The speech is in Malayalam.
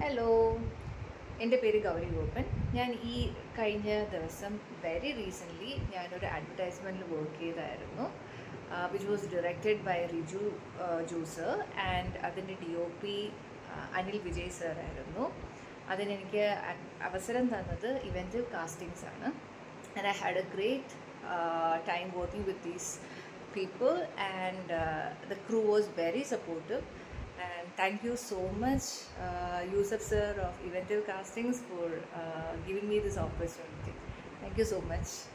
ഹലോ എൻ്റെ പേര് ഗൗരി ഗോപൻ ഞാൻ ഈ കഴിഞ്ഞ ദിവസം വെരി റീസെൻ്റ്ലി ഞാനൊരു അഡ്വർടൈസ്മെൻറ്റിൽ വർക്ക് ചെയ്തായിരുന്നു which was directed by Riju Juzer and അതിൻ്റെ D O P Anil Vijay sir ആയിരുന്നു അതിനെനിക്ക് അ- അവസരം തന്നത് ഇവൻറ്റ് കാസ്റ്റിങ്സ് ആണ് and I had a great time working with these people and uh, the crew was very supportive and thank you so much uh, Yusuf sir of Eventive Castings for uh, giving me this opportunity thank you so much